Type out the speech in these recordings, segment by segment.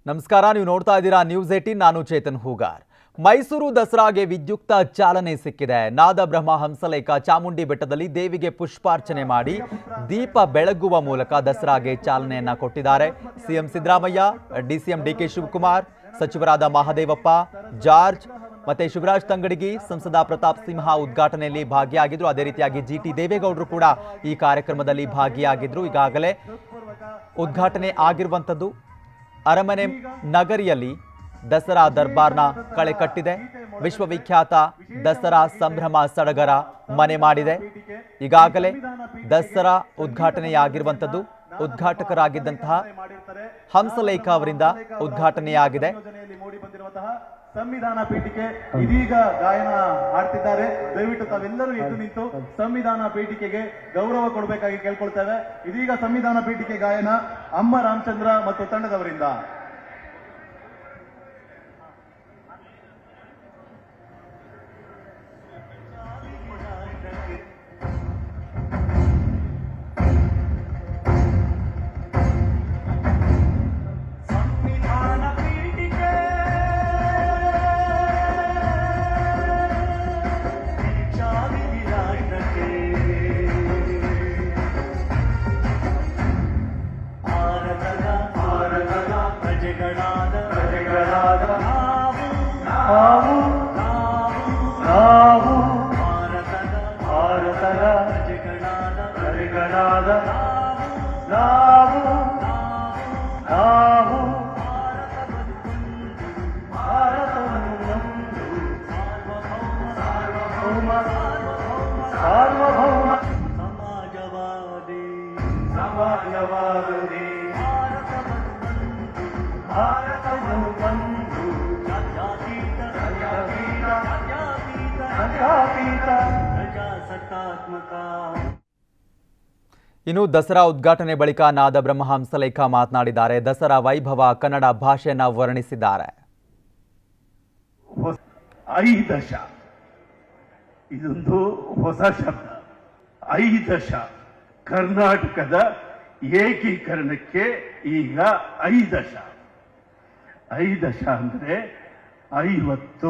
ನಮಸ್ಕಾರ ನೀವು ನೋಡ್ತಾ ಇದ್ದೀರಾ ನ್ಯೂಸ್ ಏಟೀನ್ ನಾನು ಚೇತನ್ ಹೂಗಾರ್ ಮೈಸೂರು ದಸರಾಗೆ ವಿದ್ಯುಕ್ತ ಚಾಲನೆ ಸಿಕ್ಕಿದೆ ನಾದ ಬ್ರಹ್ಮ ಹಂಸಲೇಖ ಚಾಮುಂಡಿ ಬೆಟ್ಟದಲ್ಲಿ ದೇವಿಗೆ ಪುಷ್ಪಾರ್ಚನೆ ಮಾಡಿ ದೀಪ ಬೆಳಗುವ ಮೂಲಕ ದಸರಾಗೆ ಚಾಲನೆಯನ್ನ ಕೊಟ್ಟಿದ್ದಾರೆ CM Siddaramaiah DCM DK Shivakumar ಸಚಿವರಾದ ಮಹದೇವಪ್ಪ ಜಾರ್ಜ್ ಮತ್ತೆ ಶಿವರಾಜ್ ತಂಗಡಗಿ ಸಂಸದ ಪ್ರತಾಪ್ ಸಿಂಹ ಉದ್ಘಾಟನೆಯಲ್ಲಿ ಭಾಗಿಯಾಗಿದ್ರು ಅದೇ ರೀತಿಯಾಗಿ ಜಿ ಟಿ ದೇವೇಗೌಡರು ಕೂಡ ಈ ಕಾರ್ಯಕ್ರಮದಲ್ಲಿ ಭಾಗಿಯಾಗಿದ್ರು ಈಗಾಗಲೇ ಉದ್ಘಾಟನೆ ಆಗಿರುವಂಥದ್ದು ಅರಮನೆ ನಗರಿಯಲ್ಲಿ ದಸರಾ ದರ್ಬಾರ್ನ ಕಳೆ ಕಟ್ಟಿದೆ ವಿಶ್ವವಿಖ್ಯಾತ ದಸರಾ ಸಂಭ್ರಮ ಸಡಗರ ಮನೆ ಮಾಡಿದೆ ಈಗಾಗಲೇ ದಸರಾ ಉದ್ಘಾಟನೆಯಾಗಿರುವಂಥದ್ದು ಉದ್ಘಾಟಕರಾಗಿದ್ದಂತಹ ಹಂಸಲೇಖ ಅವರಿಂದ ಉದ್ಘಾಟನೆಯಾಗಿದೆ ಯೋಜನೆಯಲ್ಲಿ ಮೂಡಿ ಬಂದಿರುವಂತಹ ಸಂವಿಧಾನ ಪೀಠಿಕೆ ಇದೀಗ ಗಾಯನ ಹಾಡ್ತಿದ್ದಾರೆ ದಯವಿಟ್ಟು ತಾವೆಲ್ಲರೂ ಎದ್ದು ನಿಂತು ಸಂವಿಧಾನ ಪೀಠಿಕೆಗೆ ಗೌರವ ಕೊಡಬೇಕಾಗಿ ಕೇಳ್ಕೊಳ್ತೇವೆ ಇದೀಗ ಸಂವಿಧಾನ ಪೀಠಿಕೆ ಗಾಯನ ಅಮ್ಮ ರಾಮಚಂದ್ರ ಮತ್ತು ತಂಡದವರಿಂದ ಸಂವಿಧಾನ ಪೀಠಿಕೆ ಶಿಕ್ಷಾವಿಧಿ ರಾಷ್ಟ್ರಕ್ಕೆ ಭಾರತದ ಭಾರತದ ಪ್ರಜೆಗಳಾದ ಪ್ರಜೆಗಳಾದ ನಾವು ನಾವು ನಾವು ಭಾರತದ ಭಾರತದ ಪ್ರಜೆಗಳಾದ ಪ್ರಜೆಗಳಾದ ನಾವು ನಾವು ಸಾರ್ವಭೌಮ ಸಮಾಜವಾದಿ ಸಮಾಜವಾದಿ ಭಾರತವನ್ನು ಬಂದು ಜಾತ್ಯತೀತ ಜಾತ್ಯತೀತ ಜಾತ್ಯತೀತ ಪ್ರಜಾಸತ್ತಾತ್ಮಕ ಇನ್ನು ದಸರಾ ಉದ್ಘಾಟನೆ ಬಳಿಕ ನಾದ ಬ್ರಹ್ಮ ಹಂಸಲೇಖ ಮಾತನಾಡಿದ್ದಾರೆ ದಸರಾ ವೈಭವ ಕನ್ನಡ ಭಾಷೆಯನ್ನ ವರ್ಣಿಸಿದ್ದಾರೆ ಹೊಸ- ಐದಶ ಇದೊಂದು ಹೊಸ ಶಬ್ದ ಐದಶ ಕರ್ನಾಟಕದ ಏಕೀಕರಣಕ್ಕೆ ಈಗ ಐದಶ ಐದಶ ಅಂದ್ರೆ ಐವತ್ತು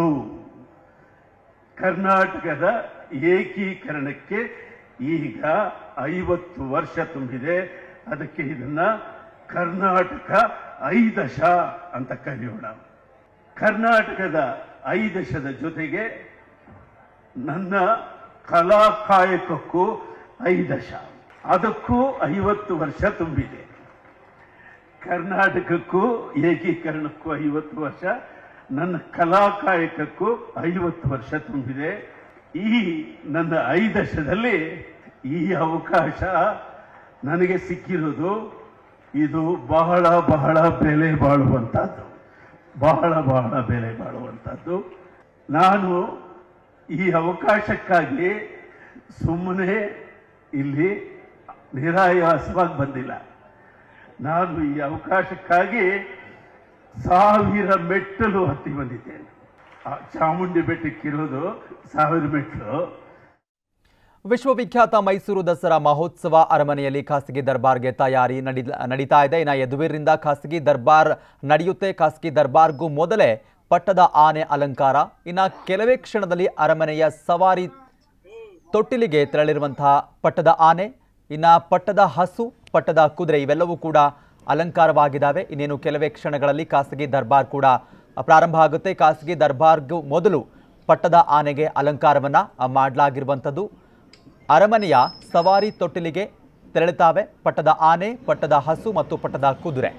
ಕರ್ನಾಟಕದ ಏಕೀಕರಣಕ್ಕೆ ಈಗ ಐವತ್ತು ವರ್ಷ ತುಂಬಿದೆ ಅದಕ್ಕೆ ಇದನ್ನ ಕರ್ನಾಟಕ ಐದಶ ಅಂತ ಕರೆಯೋಣ ಕರ್ನಾಟಕದ ಐದಶದ ಜೊತೆಗೆ ನನ್ನ ಕಲಾ ಕಾಯಕಕ್ಕೂ ಐದಶ ಅದಕ್ಕೂ ಐವತ್ತು ವರ್ಷ ತುಂಬಿದೆ ಕರ್ನಾಟಕಕ್ಕೂ ಏಕೀಕರಣಕ್ಕೂ ಐವತ್ತು ವರ್ಷ ನನ್ನ ಕಲಾ ಕಾಯಕಕ್ಕೂ ಐವತ್ತು ವರ್ಷ ತುಂಬಿದೆ ಈ ನನ್ನ ಐದಶದಲ್ಲಿ ಈ ಅವಕಾಶ ನನಗೆ ಸಿಕ್ಕಿರೋದು ಇದು ಬಹಳ ಬಹಳ ಬೆಲೆ ಬಾಳುವಂತಹದ್ದು ಬಹಳ ಬಹಳ ಬೆಲೆ ಬಾಳುವಂತಹದ್ದು ನಾನು ಈ ಅವಕಾಶಕ್ಕಾಗಿ ಸುಮ್ಮನೆ ಇಲ್ಲಿ ನಿರಾಯಾಸವಾಗಿ ಬಂದಿಲ್ಲ ನಾನು ಈ ಅವಕಾಶಕ್ಕಾಗಿ ಸಾವಿರ ಮೆಟ್ಟಲು ಹತ್ತಿ ಬಂದಿದ್ದೇನೆ ಆ ಚಾಮುಂಡಿ ಬೆಟ್ಟಕ್ಕಿರೋದು ಸಾವಿರ ಮೆಟ್ಟಲು ವಿಶ್ವವಿಖ್ಯಾತ ಮೈಸೂರು ದಸರಾ ಮಹೋತ್ಸವ ಅರಮನೆಯಲ್ಲಿ ಖಾಸಗಿ ದರ್ಬಾರ್ಗೆ ತಯಾರಿ ನಡಿ ನಡೀತಾ ಇದೆ ಇನ್ನು ಯದುವೀರ್ರಿಂದ ಖಾಸಗಿ ದರ್ಬಾರ್ ನಡೆಯುತ್ತೆ ಖಾಸಗಿ ದರ್ಬಾರ್ಗೂ ಮೊದಲೇ ಪಟ್ಟದ ಆನೆ ಅಲಂಕಾರ ಇನ್ನು ಕೆಲವೇ ಕ್ಷಣದಲ್ಲಿ ಅರಮನೆಯ ಸವಾರಿ ತೊಟ್ಟಿಲಿಗೆ ತೆರಳಿರುವಂತಹ ಪಟ್ಟದ ಆನೆ ಇನ್ನು ಪಟ್ಟದ ಹಸು ಪಟ್ಟದ ಕುದುರೆ ಇವೆಲ್ಲವೂ ಕೂಡ ಅಲಂಕಾರವಾಗಿದ್ದಾವೆ ಇನ್ನೇನು ಕೆಲವೇ ಕ್ಷಣಗಳಲ್ಲಿ ಖಾಸಗಿ ದರ್ಬಾರ್ ಕೂಡ ಪ್ರಾರಂಭ ಆಗುತ್ತೆ ಖಾಸಗಿ ದರ್ಬಾರ್ಗೂ ಮೊದಲು ಪಟ್ಟದ ಆನೆಗೆ ಅಲಂಕಾರವನ್ನ ಮಾಡಲಾಗಿರುವಂಥದ್ದು ಅರಮನೆಯ ಸವಾರಿ ತೊಟ್ಟಿಲಿಗೆ ತೆರಳುತ್ತಾವೆ ಪಟ್ಟದ ಆನೆ ಪಟ್ಟದ ಹಸು ಮತ್ತು ಪಟ್ಟದ ಕುದುರೆ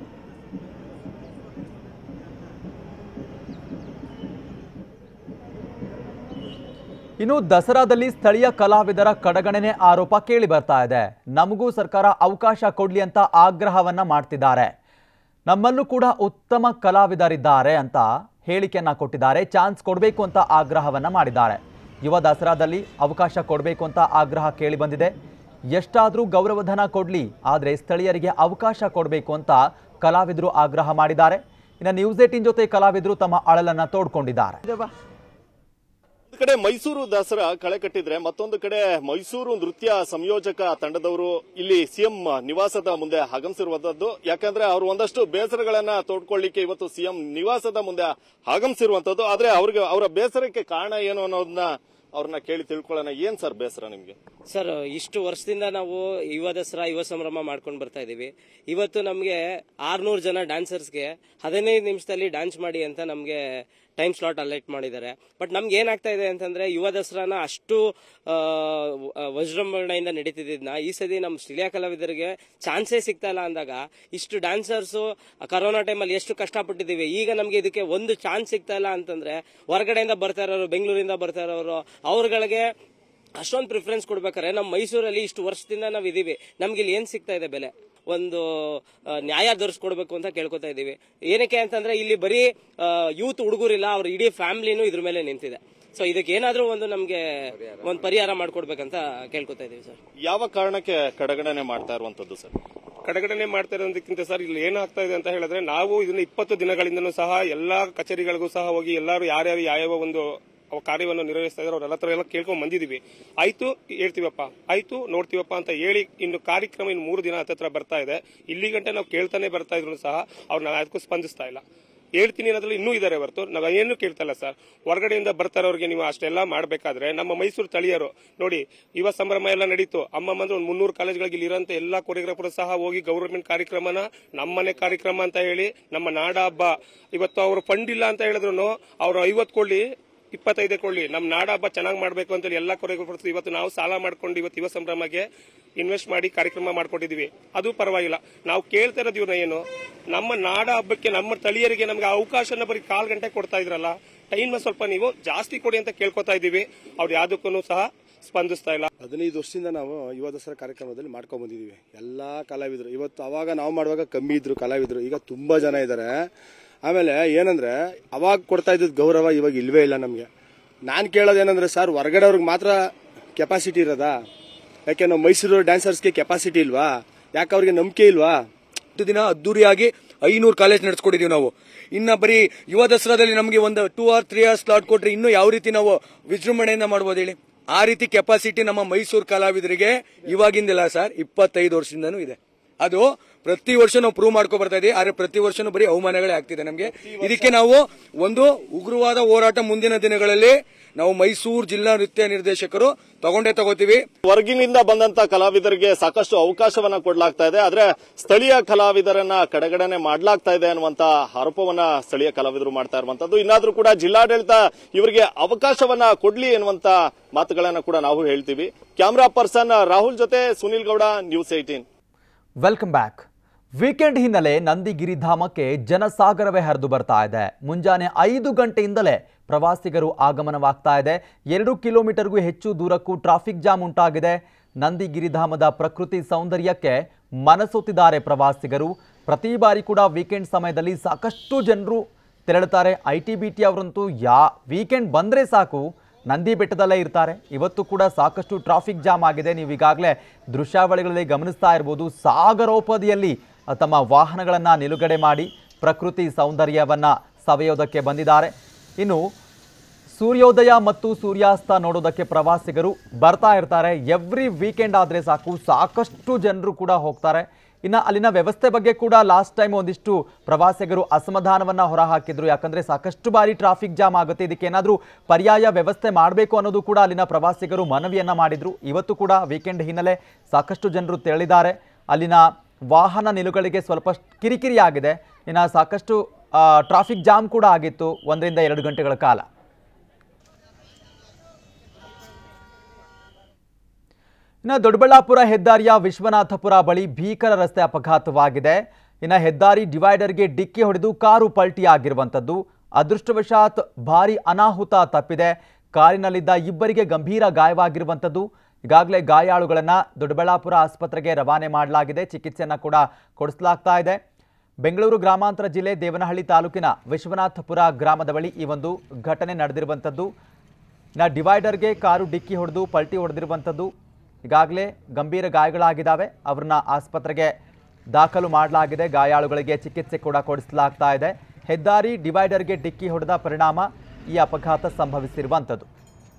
ಇನ್ನು ದಸರಾದಲ್ಲಿ ಸ್ಥಳೀಯ ಕಲಾವಿದರ ಕಡೆಗಣನೆ ಆರೋಪ ಕೇಳಿ ಬರ್ತಾ ಇದೆ ನಮಗೂ ಸರ್ಕಾರ ಅವಕಾಶ ಕೊಡ್ಲಿ ಅಂತ ಆಗ್ರಹವನ್ನ ಮಾಡ್ತಿದ್ದಾರೆ ನಮ್ಮಲ್ಲೂ ಕೂಡ ಉತ್ತಮ ಕಲಾವಿದರಿದ್ದಾರೆ ಅಂತ ಹೇಳಿಕೆಯನ್ನ ಕೊಟ್ಟಿದ್ದಾರೆ ಚಾನ್ಸ್ ಕೊಡಬೇಕು ಅಂತ ಆಗ್ರಹವನ್ನ ಮಾಡಿದ್ದಾರೆ ಯುವ ದಸರಾದಲ್ಲಿ ಅವಕಾಶ ಕೊಡಬೇಕು ಅಂತ ಆಗ್ರಹ ಕೇಳಿ ಬಂದಿದೆ ಎಷ್ಟಾದರೂ ಗೌರವಧನ ಕೊಡ್ಲಿ ಆದರೆ ಸ್ಥಳೀಯರಿಗೆ ಅವಕಾಶ ಕೊಡಬೇಕು ಅಂತ ಕಲಾವಿದರು ಆಗ್ರಹ ಮಾಡಿದ್ದಾರೆ ಇನ್ನು ನ್ಯೂಸ್ ಏಟಿನ್ ಜೊತೆ ಕಲಾವಿದರು ತಮ್ಮ ಅಳಲನ್ನ ತೋಡ್ಕೊಂಡಿದ್ದಾರೆ ಒಂದು ಕಡೆ ಮೈಸೂರು ದಸರಾ ಕಳೆ ಕಟ್ಟಿದ್ರೆ ಮತ್ತೊಂದು ಕಡೆ ಮೈಸೂರು ನೃತ್ಯ ಸಂಯೋಜಕ ತಂಡದವರು ಇಲ್ಲಿ ಸಿಎಂ ನಿವಾಸದ ಮುಂದೆ ಆಗಮಿಸಿರುವಂತದ್ದು ಯಾಕಂದ್ರೆ ಅವರು ಒಂದಷ್ಟು ಬೇಸರಗಳನ್ನ ತೋಡ್ಕೊಳ್ಳಿಕ್ಕೆ ಇವತ್ತು ಸಿಎಂ ನಿವಾಸದ ಮುಂದೆ ಆಗಮಿಸಿರುವಂತದ್ದು ಆದ್ರೆ ಅವ್ರಿಗೆ ಅವರ ಬೇಸರಕ್ಕೆ ಕಾರಣ ಏನು ಅನ್ನೋದನ್ನ ಅವ್ರನ್ನ ಕೇಳಿ ತಿಳ್ಕೊಳ್ಳೋಣ ಏನ್ ಸರ್ ಬೇಸರ ನಿಮ್ಗೆ ಸರ್ ಇಷ್ಟು ವರ್ಷದಿಂದ ನಾವು ಯುವ ದಸರಾ ಯುವ ಸಂಭ್ರಮ ಮಾಡ್ಕೊಂಡು ಬರ್ತಾ ಇದೀವಿ ಇವತ್ತು ನಮಗೆ ಆರ್ನೂರು ಜನ ಡ್ಯಾನ್ಸರ್ಸ್ಗೆ ಹದಿನೈದು ನಿಮಿಷದಲ್ಲಿ ಡ್ಯಾನ್ಸ್ ಮಾಡಿ ಅಂತ ನಮಗೆ ಟೈಮ್ ಸ್ಲಾಟ್ ಅಲೈಟ್ ಮಾಡಿದ್ದಾರೆ ಬಟ್ ನಮ್ಗೆ ಏನಾಗ್ತಾ ಇದೆ ಅಂತಂದ್ರೆ ಯುವ ದಸರಾನ ಅಷ್ಟು ಆ, ವಿಜೃಂಭಣೆಯಿಂದ ನಡೀತಿದ್ದನ್ನ ಈ ಸತಿ ನಮ್ಮ ಸ್ಥಳೀಯ ಕಲಾವಿದರಿಗೆ ಚಾನ್ಸೇ ಸಿಗ್ತಾ ಇಲ್ಲ ಅಂದಾಗ ಇಷ್ಟು ಡ್ಯಾನ್ಸರ್ಸು ಕರೋನಾ ಟೈಮಲ್ಲಿ ಎಷ್ಟು ಕಷ್ಟಪಟ್ಟಿದ್ದೀವಿ ಈಗ ನಮಗೆ ಇದಕ್ಕೆ ಒಂದು ಚಾನ್ಸ್ ಸಿಗ್ತಾ ಇಲ್ಲ ಅಂತಂದ್ರೆ ಹೊರಗಡೆಯಿಂದ ಬರ್ತಾ ಇರೋರು ಬೆಂಗಳೂರಿಂದ ಬರ್ತಾ ಇರೋರು ಅವ್ರಗಳಿಗೆ ಅಷ್ಟೊಂದು ಪ್ರಿಫರೆನ್ಸ್ ಕೊಡ್ಬೇಕಾರೆ ನಮ್ಮ ಮೈಸೂರಲ್ಲಿ ಇಷ್ಟು ವರ್ಷದಿಂದ ನಾವು ಇದೀವಿ ನಮ್ಗೆ ಇಲ್ಲಿ ಏನ್ ಸಿಗ್ತಾ ಇದೆ ಬೆಲೆ ಒಂದು ಆ, ನ್ಯಾಯ ದೊರಸ್ಕೊಡ್ಬೇಕು ಅಂತ ಕೇಳ್ಕೊತಾ ಇದೀವಿ ಏನಕ್ಕೆ ಅಂತಂದ್ರೆ ಇಲ್ಲಿ ಬರೀ ಯೂತ್ ಹುಡುಗರಿಲ್ಲ ಅವ್ರ ಇಡೀ ಫ್ಯಾಮಿಲಿನೂ ಇದ್ರ ಮೇಲೆ ನಿಂತಿದೆ ಸೊ ಇದಕ್ಕೆ ಏನಾದ್ರೂ ಒಂದು ನಮ್ಗೆ ಒಂದು ಪರಿಹಾರ ಮಾಡ್ಕೊಡ್ಬೇಕಂತ ಕೇಳ್ಕೊತಾ ಇದೀವಿ ಸರ್ ಯಾವ ಕಾರಣಕ್ಕೆ ಕಡೆಗಣನೆ ಮಾಡ್ತಾ ಇರುವಂತದ್ದು ಸರ್ ಕಡೆಗಣನೆ ಮಾಡ್ತಾ ಇರೋದಕ್ಕಿಂತ ಸರ್ ಇಲ್ಲಿ ಏನಾಗ್ತಾ ಇದೆ ಅಂತ ಹೇಳಿದ್ರೆ ನಾವು ಇದನ್ನ ಇಪ್ಪತ್ತು ದಿನಗಳಿಂದನೂ ಸಹ ಎಲ್ಲಾ ಕಚೇರಿಗಳಿಗೂ ಸಹ ಹೋಗಿ ಎಲ್ಲರೂ ಯಾರ್ಯಾರು ಯಾವ್ಯಾವ ಒಂದು ಅವ ಕಾರ್ಯವನ್ನು ನಿರ್ವಹಿಸ್ತಾ ಇದ್ದಾರೆ ಅವ್ರ ಹತ್ರ ಎಲ್ಲ ಕೇಳ್ಕೊಂಡ್ ಬಂದಿದೀವಿ ಆಯ್ತು ಹೇಳ್ತೀವಪ್ಪ ಆಯ್ತು ನೋಡ್ತೀವಪ್ಪ ಅಂತ ಹೇಳಿ ಇನ್ನು ಕಾರ್ಯಕ್ರಮ ಇನ್ನು ಮೂರು ದಿನ ಹತ್ತತ್ರ ಬರ್ತಾ ಇದೆ ಇಲ್ಲಿ ಗಂಟೆ ನಾವು ಕೇಳ್ತಾನೆ ಬರ್ತಾ ಇದ್ರು ಸಹ ಅವ್ರನ್ನ ಅದಕ್ಕೂ ಸ್ಪಂದಿಸ್ತಾ ಇಲ್ಲ ಹೇಳ್ತೀನಿ ಅನ್ನೋದ್ರಲ್ಲಿ ಇನ್ನೂ ಇದ್ದಾರೆ ಹೊರತು ನಾವು ಏನು ಕೇಳ್ತಾ ಇಲ್ಲ ಸರ್ ಹೊರಗಡೆಯಿಂದ ಬರ್ತಾರವ್ರಿಗೆ ನೀವು ಅಷ್ಟೆಲ್ಲ ಮಾಡಬೇಕಾದ್ರೆ ನಮ್ಮ ಮೈಸೂರು ತಳಿಯರು ನೋಡಿ ಯುವ ಸಂಭ್ರಮ ಎಲ್ಲ ನಡೀತು ಅಮ್ಮ ಅಂದ್ರೆ ಒಂದು ಮುನ್ನೂರು ಕಾಲೇಜ್ಗಳಿಗೆ ಇಲ್ಲಿ ಇರೋಂಥ ಎಲ್ಲಾ ಕೊರಿಯೋಗ್ರಾಫರ್ ಸಹ ಹೋಗಿ ಗೌರ್ಮೆಂಟ್ ಕಾರ್ಯಕ್ರಮನ ನಮ್ಮನೆ ಕಾರ್ಯಕ್ರಮ ಅಂತ ಹೇಳಿ ನಮ್ಮ ನಾಡ ಹಬ್ಬ ಇವತ್ತು ಅವರು ಫಂಡ್ ಇಲ್ಲ ಅಂತ ಹೇಳಿದ್ರು ಅವ್ರು ಐವತ್ತು ಕೊಳ್ಳಿ ಇಪ್ಪತ್ತೈದೇ ಕೊಳ್ಳಿ ನಮ್ಮ ನಾಡ ಹಬ್ಬ ಚೆನ್ನಾಗಿ ಮಾಡಬೇಕು ಅಂತೇಳಿ ಎಲ್ಲ ಕೊರಿಯೋಗ್ರಾಫರ್ಸ್ ಇವತ್ತು ನಾವು ಸಾಲ ಮಾಡ್ಕೊಂಡು ಇವತ್ತು ಯುವ ಸಂಭ್ರಮಕ್ಕೆ ಇನ್ವೆಸ್ಟ್ ಮಾಡಿ ಕಾರ್ಯಕ್ರಮ ಮಾಡ್ಕೊಟ್ಟಿದೀವಿ ಅದು ಪರವಾಗಿಲ್ಲ ನಾವು ಕೇಳ್ತಾ ಇರೋದು ಇವ್ರನ್ನ ಏನು ನಮ್ಮ ನಾಡ ಹಬ್ಬಕ್ಕೆ ನಮ್ಮ ತಳಿಯರಿಗೆ ನಮ್ಗೆ ಅವಕಾಶನ ಬರೀ ಕಾಲ್ ಗಂಟೆ ಕೊಡ್ತಾ ಇದ್ರಲ್ಲ ಟೈಮ್ ಸ್ವಲ್ಪ ನೀವು ಜಾಸ್ತಿ ಕೊಡಿ ಅಂತ ಕೇಳ್ಕೊತಾ ಇದೀವಿ ಅವ್ರು ಯಾವ್ದಕ್ಕೂ ಸಹ ಸ್ಪಂದಿಸ್ತಾ ಇಲ್ಲ ಹದಿನೈದು ವರ್ಷದಿಂದ ನಾವು ಯುವ ದಸರಾ ಕಾರ್ಯಕ್ರಮದಲ್ಲಿ ಮಾಡ್ಕೊಂಡ್ ಬಂದಿದೀವಿ ಎಲ್ಲಾ ಕಲಾವಿದರು ಇವತ್ತು ಅವಾಗ ನಾವು ಮಾಡುವಾಗ ಕಮ್ಮಿ ಇದ್ರು ಕಲಾವಿದರು ಈಗ ತುಂಬಾ ಜನ ಇದ್ದಾರೆ ಆಮೇಲೆ ಏನಂದ್ರೆ ಅವಾಗ ಕೊಡ್ತಾ ಇದ್ದಿದ್ ಗೌರವ ಇವಾಗ ಇಲ್ವೇ ಇಲ್ಲ ನಮಗೆ ನಾನು ಕೇಳೋದೇನಂದ್ರೆ ಸರ್ ಹೊರಗಡೆ ಅವ್ರಿಗೆ ಮಾತ್ರ ಕೆಪಾಸಿಟಿ ಇರೋದಾ ಯಾಕೆ ನಾವು ಮೈಸೂರು ಡ್ಯಾನ್ಸರ್ಸ್ಗೆ ಕೆಪಾಸಿಟಿ ಇಲ್ವಾ ಯಾಕೆ ಅವ್ರಿಗೆ ನಂಬಿಕೆ ಇಲ್ವಾ ಹತ್ತು ದಿನ ಅದ್ದೂರಿಯಾಗಿ ಐನೂರು ಕಾಲೇಜ್ ನಡೆಸ್ಕೊಟ್ಟಿದೀವಿ ನಾವು ಇನ್ನ ಬರೀ ಯುವ ದಸರಾದಲ್ಲಿ ನಮಗೆ ಒಂದು two or three hours slot ಕೊಟ್ರೆ ಇನ್ನು ಯಾವ ರೀತಿ ನಾವು ವಿಜೃಂಭಣೆಯಿಂದ ಮಾಡ್ಬೋದು ಹೇಳಿ ಆ ರೀತಿ ಕೆಪಾಸಿಟಿ ನಮ್ಮ ಮೈಸೂರು ಕಲಾವಿದರಿಗೆ ಇವಾಗಿಂದಿಲ್ಲ ಸರ್ ಇಪ್ಪತ್ತೈದು ವರ್ಷದಿಂದನೂ ಇದೆ ಅದು ಪ್ರತಿ ವರ್ಷ ನಾವು ಪ್ರೂವ್ ಮಾಡ್ಕೊ ಬರ್ತಾ ಇದೀವಿ ಆದ್ರೆ ಪ್ರತಿ ವರ್ಷನೂ ಬರೀ ಅವಮಾನಗಳೇ ಆಗ್ತಿದೆ ನಮಗೆ ಇದಕ್ಕೆ ನಾವು ಒಂದು ಉಗ್ರವಾದ ಹೋರಾಟ ಮುಂದಿನ ದಿನಗಳಲ್ಲಿ ನಾವು ಮೈಸೂರು ಜಿಲ್ಲಾ ನೃತ್ಯ ನಿರ್ದೇಶಕರು ತಗೊಂಡೇ ತಗೋತೀವಿ ಹೊರಗಿನಿಂದ ಬಂದಂತ ಕಲಾವಿದರಿಗೆ ಸಾಕಷ್ಟು ಅವಕಾಶವನ್ನ ಕೊಡಲಾಗ್ತಾ ಇದೆ ಆದ್ರೆ ಸ್ಥಳೀಯ ಕಲಾವಿದರನ್ನ ಕಡೆಗಣನೆ ಮಾಡಲಾಗ್ತಾ ಇದೆ ಅನ್ನುವಂತ ಆರೋಪವನ್ನ ಸ್ಥಳೀಯ ಕಲಾವಿದರು ಮಾಡ್ತಾ ಇರುವಂತದ್ದು ಇನ್ನಾದ್ರೂ ಕೂಡ ಜಿಲ್ಲಾಡಳಿತ ಇವರಿಗೆ ಅವಕಾಶವನ್ನ ಕೊಡ್ಲಿ ಎನ್ನುವಂತ ಮಾತುಗಳನ್ನ ಕೂಡ ನಾವು ಹೇಳ್ತೀವಿ ಕ್ಯಾಮರಾ ಪರ್ಸನ್ ರಾಹುಲ್ ಜೊತೆ Sunil Gowda News Eighteen welcome back weekend ಹಿನ್ನೆಲೆ ನಂದಿಗಿರಿಧಾಮಕ್ಕೆ ಜನಸಾಗರವೇ ಹರಿದು ಬರ್ತಾ ಇದೆ ಮುಂಜಾನೆ ಐದು ಗಂಟೆಯಿಂದಲೇ ಪ್ರವಾಸಿಗರು ಆಗಮನವಾಗ್ತಾ ಇದೆ ಎರಡು ಕಿಲೋಮೀಟರ್ಗೂ ಹೆಚ್ಚು ದೂರಕ್ಕೂ ಟ್ರಾಫಿಕ್ ಜಾಮ್ ಉಂಟಾಗಿದೆ ನಂದಿಗಿರಿಧಾಮದ ಪ್ರಕೃತಿ ಸೌಂದರ್ಯಕ್ಕೆ ಮನಸೊತ್ತಿದ್ದಾರೆ ಪ್ರವಾಸಿಗರು ಪ್ರತಿ ಬಾರಿ ಕೂಡ ವೀಕೆಂಡ್ ಸಮಯದಲ್ಲಿ ಸಾಕಷ್ಟು ಜನರು ತೆರಳುತ್ತಾರೆ ಐ ಟಿ ಬಿ ಟಿ ಅವರಂತೂ ಯಾ ವೀಕೆಂಡ್ ಬಂದರೆ ಸಾಕು ನಂದಿ ಬೆಟ್ಟದಲ್ಲೇ ಇರ್ತಾರೆ ಇವತ್ತು ಕೂಡ ಸಾಕಷ್ಟು ಟ್ರಾಫಿಕ್ ಜಾಮ್ ಆಗಿದೆ ನೀವು ಈಗಾಗಲೇ ದೃಶ್ಯಾವಳಿಗಳಲ್ಲಿ ಗಮನಿಸ್ತಾ ಇರ್ಬೋದು ಸಾಗರೋಪದಿಯಲ್ಲಿ ಅ, ತಮ್ಮ ವಾಹನಗಳನ್ನು ನಿಲುಗಡೆ ಮಾಡಿ ಪ್ರಕೃತಿ ಸೌಂದರ್ಯವನ್ನು ಸವೆಯೋದಕ್ಕೆ ಬಂದಿದ್ದಾರೆ ಇನ್ನು ಸೂರ್ಯೋದಯ ಮತ್ತು ಸೂರ್ಯಾಸ್ತ ನೋಡೋದಕ್ಕೆ ಪ್ರವಾಸಿಗರು ಬರ್ತಾ ಇರ್ತಾರೆ ಎವ್ರಿ ವೀಕೆಂಡ್ ಆದರೆ ಸಾಕು ಸಾಕಷ್ಟು ಜನರು ಕೂಡ ಹೋಗ್ತಾರೆ ಇನ್ನು ಅಲ್ಲಿನ ವ್ಯವಸ್ಥೆ ಬಗ್ಗೆ ಕೂಡ ಲಾಸ್ಟ್ ಟೈಮ್ ಒಂದಿಷ್ಟು ಪ್ರವಾಸಿಗರು ಅಸಮಾಧಾನವನ್ನ ಹೊರಹಾಕಿದ್ರು ಯಾಕಂದ್ರೆ ಸಾಕಷ್ಟು ಬಾರಿ ಟ್ರಾಫಿಕ್ ಜಾಮ್ ಆಗುತ್ತೆ ಇದಕ್ಕೆ ಏನಾದರೂ ಪರ್ಯಾಯ ವ್ಯವಸ್ಥೆ ಮಾಡಬೇಕು ಅನ್ನೋದು ಕೂಡ ಅಲ್ಲಿನ ಪ್ರವಾಸಿಗರು ಮನವಿಯನ್ನ ಮಾಡಿದ್ರು ಇವತ್ತು ಕೂಡ ವೀಕೆಂಡ್ ಹಿನ್ನೆಲೆ ಸಾಕಷ್ಟು ಜನರು ತೆರಳಿದ್ದಾರೆ ಅಲ್ಲಿನ ವಾಹನ ನಿಲುಗಡೆಗೆ ಸ್ವಲ್ಪ ಕಿರಿಕಿರಿ ಆಗಿದೆ ಇನ್ನು ಸಾಕಷ್ಟು ಟ್ರಾಫಿಕ್ ಜಾಮ್ ಕೂಡ ಆಗಿತ್ತು ಒಂದರಿಂದ ಎರಡು ಗಂಟೆಗಳ ಕಾಲ ಇನ್ನು ದೊಡ್ಡಬಳ್ಳಾಪುರ ಹೆದ್ದಾರಿಯ ವಿಶ್ವನಾಥಪುರ ಬಳಿ ಭೀಕರ ರಸ್ತೆ ಅಪಘಾತವಾಗಿದೆ ಇನ್ನು ಹೆದ್ದಾರಿ ಡಿವೈಡರ್ಗೆ ಡಿಕ್ಕಿ ಹೊಡೆದು ಕಾರು ಪಲ್ಟಿಯಾಗಿರುವಂಥದ್ದು ಅದೃಷ್ಟವಶಾತ್ ಭಾರಿ ಅನಾಹುತ ತಪ್ಪಿದೆ ಕಾರಿನಲ್ಲಿದ್ದ ಇಬ್ಬರಿಗೆ ಗಂಭೀರ ಗಾಯವಾಗಿರುವಂಥದ್ದು ಈಗಾಗಲೇ ಗಾಯಾಳುಗಳನ್ನು ದೊಡ್ಡಬಳ್ಳಾಪುರ ಆಸ್ಪತ್ರೆಗೆ ರವಾನೆ ಮಾಡಲಾಗಿದೆ ಚಿಕಿತ್ಸೆಯನ್ನು ಕೂಡ ಕೊಡಿಸಲಾಗ್ತಾ ಇದೆ ಬೆಂಗಳೂರು ಗ್ರಾಮಾಂತರ ಜಿಲ್ಲೆ ದೇವನಹಳ್ಳಿ ತಾಲೂಕಿನ ವಿಶ್ವನಾಥಪುರ ಗ್ರಾಮದ ಬಳಿ ಈ ಒಂದು ಘಟನೆ ನಡೆದಿರುವಂಥದ್ದು ನಾ ಡಿವೈಡರ್ಗೆ ಕಾರು ಡಿಕ್ಕಿ ಹೊಡೆದು ಪಲ್ಟಿ ಹೊಡೆದಿರುವಂಥದ್ದು ಈಗಾಗಲೇ ಗಂಭೀರ ಗಾಯಗಳಾಗಿದ್ದಾವೆ ಅವ್ರನ್ನ ಆಸ್ಪತ್ರೆಗೆ ದಾಖಲು ಮಾಡಲಾಗಿದೆ ಗಾಯಾಳುಗಳಿಗೆ ಚಿಕಿತ್ಸೆ ಕೂಡ ಕೊಡಿಸಲಾಗ್ತಾ ಇದೆ ಹೆದ್ದಾರಿ ಡಿವೈಡರ್ಗೆ ಡಿಕ್ಕಿ ಹೊಡೆದ ಪರಿಣಾಮ ಈ ಅಪಘಾತ ಸಂಭವಿಸಿರುವಂಥದ್ದು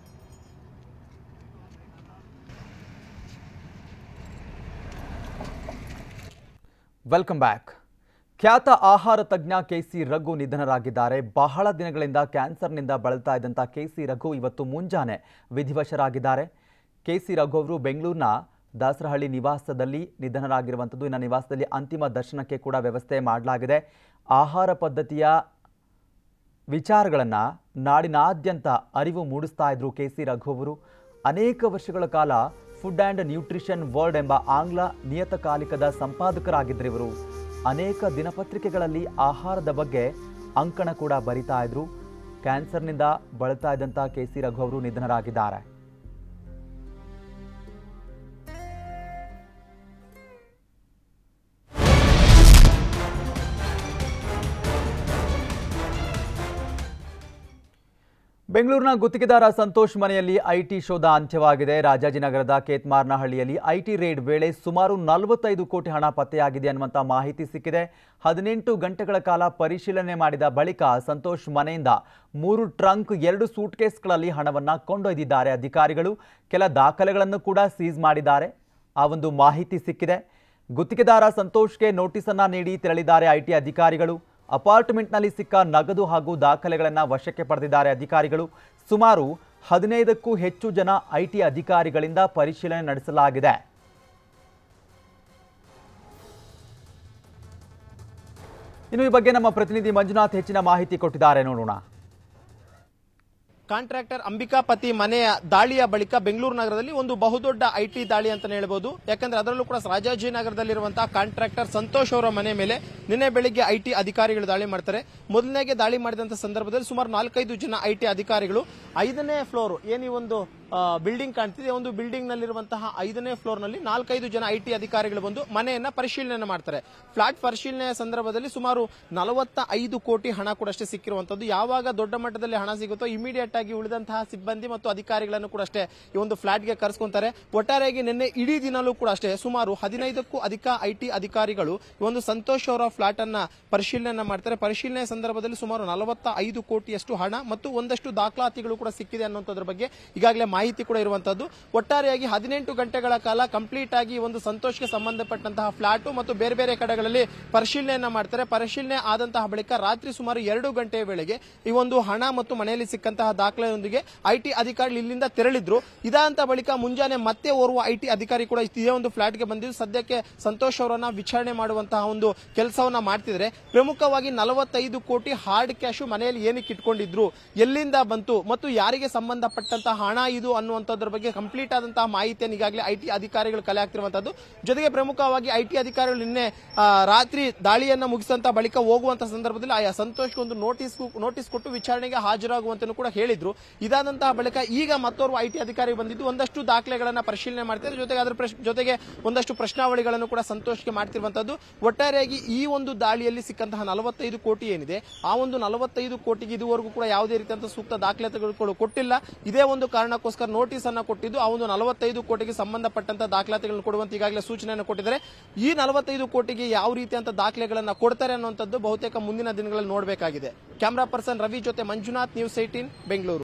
ವೆಲ್ಕಮ್ ಬ್ಯಾಕ್ ಖ್ಯಾತ ಆಹಾರ ತಜ್ಞ ಕೆಸಿ ರಘು ನಿಧನರಾಗಿದ್ದಾರೆ ಬಹಳ ದಿನಗಳಿಂದ ಕ್ಯಾನ್ಸರ್ನಿಂದ ಬಳಲ್ತಾ ಇದ್ದಂಥ ಕೆಸಿ ರಘು ಇವತ್ತು ಮುಂಜಾನೆ ವಿಧಿವಶರಾಗಿದ್ದಾರೆ ಕೆಸಿ ರಘು ಅವರು ಬೆಂಗಳೂರಿನ ದಾಸರಹಳ್ಳಿ ನಿವಾಸದಲ್ಲಿ ನಿಧನರಾಗಿರುವಂಥದ್ದು ಇನ್ನು ನಿವಾಸದಲ್ಲಿ ಅಂತಿಮ ದರ್ಶನಕ್ಕೆ ಕೂಡ ವ್ಯವಸ್ಥೆ ಮಾಡಲಾಗಿದೆ ಆಹಾರ ಪದ್ಧತಿಯ ವಿಚಾರಗಳನ್ನು ನಾಡಿನಾದ್ಯಂತ ಅರಿವು ಮೂಡಿಸ್ತಾ ಇದ್ರು ಕೆ ಸಿ ರಘು ಅವರು ಅನೇಕ ವರ್ಷಗಳ ಕಾಲ ಫುಡ್ ಆ್ಯಂಡ್ ನ್ಯೂಟ್ರಿಷನ್ ವರ್ಲ್ಡ್ ಎಂಬ ಆಂಗ್ಲ ನಿಯತಕಾಲಿಕದ ಸಂಪಾದಕರಾಗಿದ್ದರು ಇವರು ಅನೇಕ ದಿನಪತ್ರಿಕೆಗಳಲ್ಲಿ ಆಹಾರದ ಬಗ್ಗೆ ಅಂಕಣ ಕೂಡ ಬರಿತಾ ಇದ್ರು ಕ್ಯಾನ್ಸರ್ನಿಂದ ಬಳಲ್ತಾ ಇದ್ದಂಥ ಕೆ ಸಿ ರಘು ಅವರು ನಿಧನರಾಗಿದ್ದಾರೆ ಬೆಂಗಳೂರಿನ ಗುತ್ತಿಗೆದಾರ ಸಂತೋಷ್ ಮನೆಯಲ್ಲಿ ಐಟಿ ಶೋಧ ಅಂತ್ಯವಾಗಿದೆ ರಾಜಾಜಿನಗರದ ಕೇತ್ಮಾರ್ನಹಳ್ಳಿಯಲ್ಲಿ ಐಟಿ ರೇಡ್ ವೇಳೆ ಸುಮಾರು ನಲವತ್ತೈದು ಕೋಟಿ ಹಣ ಪತ್ತೆಯಾಗಿದೆ ಅನ್ನುವಂಥ ಮಾಹಿತಿ ಸಿಕ್ಕಿದೆ ಹದಿನೆಂಟು ಗಂಟೆಗಳ ಕಾಲ ಪರಿಶೀಲನೆ ಮಾಡಿದ ಬಳಿಕ ಸಂತೋಷ್ ಮನೆಯಿಂದ ಮೂರು ಟ್ರಂಕ್ ಎರಡು ಸೂಟ್ಕೇಸ್ಗಳಲ್ಲಿ ಹಣವನ್ನು ಕೊಂಡೊಯ್ದಿದ್ದಾರೆ ಅಧಿಕಾರಿಗಳು ಕೆಲ ದಾಖಲೆಗಳನ್ನು ಕೂಡ ಸೀಸ್ ಮಾಡಿದ್ದಾರೆ ಆ ಒಂದು ಮಾಹಿತಿ ಸಿಕ್ಕಿದೆ ಗುತ್ತಿಗೆದಾರ ಸಂತೋಷ್ಗೆ ನೋಟಿಸನ್ನ ನೀಡಿ ತೆರಳಿದ್ದಾರೆ ಐಟಿ ಅಧಿಕಾರಿಗಳು ಅಪಾರ್ಟ್ಮೆಂಟ್ನಲ್ಲಿ ಸಿಕ್ಕ ನಗದು ಹಾಗೂ ದಾಖಲೆಗಳನ್ನು ವಶಕ್ಕೆ ಪಡೆದಿದ್ದಾರೆ ಅಧಿಕಾರಿಗಳು ಸುಮಾರು ಹದಿನೈದಕ್ಕೂ ಹೆಚ್ಚು ಜನ ಐಟಿ ಅಧಿಕಾರಿಗಳಿಂದ ಪರಿಶೀಲನೆ ನಡೆಸಲಾಗಿದೆ ಇನ್ನು ಈ ಬಗ್ಗೆ ನಮ್ಮ ಪ್ರತಿನಿಧಿ ಮಂಜುನಾಥ್ ಹೆಚ್ಚಿನ ಮಾಹಿತಿ ಕೊಟ್ಟಿದ್ದಾರೆ ನೋಡೋಣ ಕಾಂಟ್ರಾಕ್ಟರ್ ಅಂಬಿಕಾಪತಿ ಮನೆಯ ದಾಳಿಯ ಬಳಿಕ ಬೆಂಗಳೂರು ನಗರದಲ್ಲಿ ಒಂದು ಬಹುದೊಡ್ಡ ಐಟಿ ದಾಳಿ ಅಂತ ಹೇಳ್ಬೋದು ಯಾಕಂದ್ರೆ ಅದರಲ್ಲೂ ಕೂಡ ರಾಜಾಜಿನಗರದಲ್ಲಿರುವಂತಹ ಕಾಂಟ್ರಾಕ್ಟರ್ ಸಂತೋಷ್ ಅವರ ಮನೆ ಮೇಲೆ ನಿನ್ನೆ ಬೆಳಿಗ್ಗೆ ಐಟಿ ಅಧಿಕಾರಿಗಳು ದಾಳಿ ಮಾಡ್ತಾರೆ ಮೊದಲನೇಗೆ ದಾಳಿ ಮಾಡಿದಂತ ಸಂದರ್ಭದಲ್ಲಿ ಸುಮಾರು ನಾಲ್ಕೈದು ಜನ ಐಟಿ ಅಧಿಕಾರಿಗಳು ಐದನೇ ಫ್ಲೋರ್ ಏನು ಈ ಒಂದು ಬಿಲ್ಡಿಂಗ್ ಕಾಣ್ತಿದೆ ಒಂದು ಬಿಲ್ಡಿಂಗ್ ನಲ್ಲಿರುವಂತಹ ಐದನೇ ಫ್ಲೋರ್ ನಲ್ಲಿ ನಾಲ್ಕೈದು ಜನ ಐಟಿ ಅಧಿಕಾರಿಗಳು ಬಂದು ಮನೆಯನ್ನ ಪರಿಶೀಲನೆ ಮಾಡ್ತಾರೆ ಫ್ಲಾಟ್ ಪರಿಶೀಲನೆಯ ಸಂದರ್ಭದಲ್ಲಿ ಸುಮಾರು ನಲವತ್ತ ಐದು ಕೋಟಿ ಹಣ ಕೂಡ ಅಷ್ಟೇ ಸಿಕ್ಕಿರುವಂತದ್ದು ಯಾವಾಗ ದೊಡ್ಡ ಮಟ್ಟದಲ್ಲಿ ಹಣ ಸಿಗುತ್ತೋ ಇಮಿಡಿಯೇಟ್ ಆಗಿ ಉಳಿದಂತಹ ಸಿಬ್ಬಂದಿ ಮತ್ತು ಅಧಿಕಾರಿಗಳನ್ನು ಕೂಡ ಅಷ್ಟೇ ಈ ಒಂದು ಫ್ಲಾಟ್ಗೆ ಕರೆಸ್ಕೊಂತಾರೆ ಒಟ್ಟಾರೆಯಾಗಿ ನಿನ್ನೆ ಇಡೀ ದಿನಲೂ ಕೂಡ ಅಷ್ಟೇ ಸುಮಾರು ಹದಿನೈದಕ್ಕೂ ಅಧಿಕ ಐಟಿ ಅಧಿಕಾರಿಗಳು ಈ ಒಂದು ಸಂತೋಷ್ ಅವರ ಫ್ಲಾಟ್ ಅನ್ನ ಪರಿಶೀಲನೆ ಮಾಡ್ತಾರೆ ಪರಿಶೀಲನೆ ಸಂದರ್ಭದಲ್ಲಿ ಸುಮಾರು ನಲವತ್ತ ಐದು ಕೋಟಿಯಷ್ಟು ಹಣ ಮತ್ತು ಒಂದಷ್ಟು ದಾಖಲಾತಿಗಳು ಕೂಡ ಸಿಕ್ಕಿದೆ ಅನ್ನುವಂಥದ್ರ ಬಗ್ಗೆ ಈಗಾಗಲೇ ಮಾಹಿತಿ ಕೂಡ ಇರುವಂತದ್ದು ಒಟ್ಟಾರೆಯಾಗಿ ಹದಿನೆಂಟು ಗಂಟೆಗಳ ಕಾಲ ಕಂಪ್ಲೀಟ್ ಆಗಿ ಈ ಒಂದು ಸಂತೋಷ್ಗೆ ಸಂಬಂಧಪಟ್ಟಂತಹ ಫ್ಲಾಟ್ ಮತ್ತು ಬೇರೆ ಬೇರೆ ಕಡೆಗಳಲ್ಲಿ ಪರಿಶೀಲನೆಯನ್ನ ಮಾಡ್ತಾರೆ ಪರಿಶೀಲನೆ ಆದಂತಹ ಬಳಿಕ ರಾತ್ರಿ ಸುಮಾರು ಎರಡು ಗಂಟೆಯ ವೇಳೆಗೆ ಈ ಒಂದು ಹಣ ಮತ್ತು ಮನೆಯಲ್ಲಿ ಸಿಕ್ಕಂತಹ ದಾಖಲೆಯೊಂದಿಗೆ ಐಟಿ ಅಧಿಕಾರಿಗಳು ಇಲ್ಲಿಂದ ತೆರಳಿದ್ರು ಇದಾದಂತ ಬಳಿಕ ಮುಂಜಾನೆ ಮತ್ತೆ ಓರ್ವ ಐಟಿ ಅಧಿಕಾರಿ ಕೂಡ ಇದೇ ಒಂದು ಫ್ಲಾಟ್ಗೆ ಬಂದಿದ್ದು ಸದ್ಯಕ್ಕೆ ಸಂತೋಷ್ ಅವರನ್ನ ವಿಚಾರಣೆ ಮಾಡುವಂತಹ ಒಂದು ಕೆಲಸವನ್ನ ಮಾಡ್ತಿದ್ರೆ ಪ್ರಮುಖವಾಗಿ ನಲವತ್ತೈದು ಕೋಟಿ ಹಾರ್ಡ್ ಕ್ಯಾಶ್ ಮನೆಯಲ್ಲಿ ಏನಕ್ಕೆ ಇಟ್ಕೊಂಡಿದ್ರು ಎಲ್ಲಿಂದ ಬಂತು ಮತ್ತು ಯಾರಿಗೆ ಸಂಬಂಧಪಟ್ಟಂತಹ ಹಣ ಇದು ಅನ್ನುವಂಥದ್ರ ಬಗ್ಗೆ ಕಂಪ್ಲೀಟ್ ಆದಂತಹ ಮಾಹಿತಿಯನ್ನು ಈಗಾಗಲೇ ಐಟಿ ಅಧಿಕಾರಿಗಳು ಕಲೆ ಹಾಕ್ತಿರುವಂತದ್ದು ಜೊತೆಗೆ ಪ್ರಮುಖವಾಗಿ ಐಟಿ ಅಧಿಕಾರಿಗಳು ನಿನ್ನೆ ಆ, ರಾತ್ರಿ ದಾಳಿಯನ್ನ ಮುಗಿಸಿದಂತ ಬಳಿಕ ಹೋಗುವಂತಹ ಸಂದರ್ಭದಲ್ಲಿ ಆಯಾ ಸಂತೋಷ್ಗೆ ಒಂದು ನೋಟಿಸ್ ನೋಟಿಸ್ ಕೊಟ್ಟು ವಿಚಾರಣೆಗೆ ಹಾಜರಾಗುವಂತೆ ಕೂಡ ಹೇಳಿದ್ರು ಇದಾದಂತಹ ಬಳಿಕ ಈಗ ಮತ್ತೋರ್ವ ಐಟಿ ಅಧಿಕಾರಿ ಬಂದಿದ್ದು ಒಂದಷ್ಟು ದಾಖಲೆಗಳನ್ನ ಪರಿಶೀಲನೆ ಮಾಡ್ತಿದ್ದಾರೆ ಜೊತೆಗೆ ಅದರ ಪ್ರಶ್- ಜೊತೆಗೆ ಒಂದಷ್ಟು ಪ್ರಶ್ನಾವಳಿಗಳನ್ನು ಕೂಡ ಸಂತೋಷ್ಗೆ ಮಾಡ್ತಿರುವಂತದ್ದು ಒಟ್ಟಾರೆಯಾಗಿ ಈ ಒಂದು ದಾಳಿಯಲ್ಲಿ ಸಿಕ್ಕಂತಹ ನಲವತ್ತೈದು ಕೋಟಿ ಏನಿದೆ ಆ ಒಂದು ನಲವತ್ತೈದು ಕೋಟಿಗೆ ಇದುವರೆಗೂ ಕೂಡ ಯಾವುದೇ ರೀತಿಯಂತ ಸೂಕ್ತ ದಾಖಲಾತಿಗಳು ಕೂಡ ಕೊಟ್ಟಿಲ್ಲ ಇದೇ ಒಂದು ಕಾರಣಕ್ಕೋಸ್ಕರ ನೋಟಿಸ್ ಅನ್ನ ಕೊಟ್ಟಿದ್ದು ಆ ಒಂದು ನಲವತ್ತೈದು ಕೋಟಿಗೆ ಸಂಬಂಧಪಟ್ಟಂತ ದಾಖಲಾತಿಗಳನ್ನು ಕೊಡುವಂತೆ ಈಗಾಗಲೇ ಸೂಚನೆಯನ್ನು ಕೊಟ್ಟಿದ್ದಾರೆ ಈ ನಲವತ್ತೈದು ಕೋಟಿಗೆ ಯಾವ ರೀತಿಯಂತ ದಾಖಲೆಗಳನ್ನ ಕೊಡ್ತಾರೆ ಅನ್ನುವಂಥದ್ದು ಬಹುತೇಕ ಮುಂದಿನ ದಿನಗಳಲ್ಲಿ ನೋಡಬೇಕಾಗಿದೆ ಕ್ಯಾಮರಾ ಪರ್ಸನ್ ರವಿ ಜೊತೆ ಮಂಜುನಾಥ್ ನ್ಯೂಸ್ ಏಟೀನ್ ಬೆಂಗಳೂರು